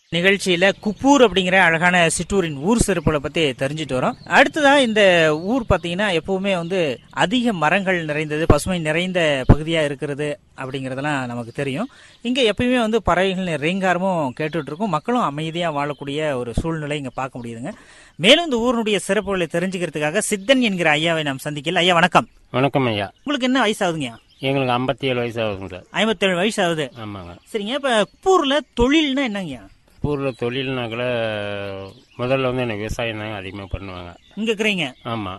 நிகழ்ச்சியில குப்பூர் அப்படிங்கிற அழகான சிற்றூரின் ஊர் சிறப்புகளை பத்தி தெரிஞ்சுட்டு வரோம் அடுத்ததா இந்த ஊர் பாத்தீங்கன்னா எப்பவுமே வந்து அதிக மரங்கள் நிறைந்தது பசுமை நிறைந்த பகுதியா இருக்கிறது அப்படிங்கறதெல்லாம் நமக்கு தெரியும் இங்க எப்பயுமே வந்து பறவைகள் ரீங்காரமும் கேட்டுட்டு இருக்கும் மக்களும் அமைதியா வாழக்கூடிய ஒரு சூழ்நிலை இங்க பார்க்க முடியுதுங்க மேலும் இந்த ஊரினுடைய சிறப்புகளை தெரிஞ்சுக்கிறதுக்காக சித்தன் என்கிற ஐயாவை நாம் சந்திக்கல ஐயா வணக்கம் வணக்கம் ஐயா உங்களுக்கு என்ன வயசு ஆகுதுங்கய்யா எங்களுக்கு ஐம்பத்தி ஏழு வயசு ஆகுதுங்க சார் ஐம்பத்தேழு வயசு ஆகுது ஆமாங்க சரிங்க இப்ப குப்பூர்ல தொழில்னா என்னங்கய்யா ஊரில் தொழில்னாக்கில் முதல்ல வந்து எனக்கு விவசாயம் தாங்க அதிகமாக பண்ணுவாங்க இங்க இருக்கிறீங்க ஆமாம்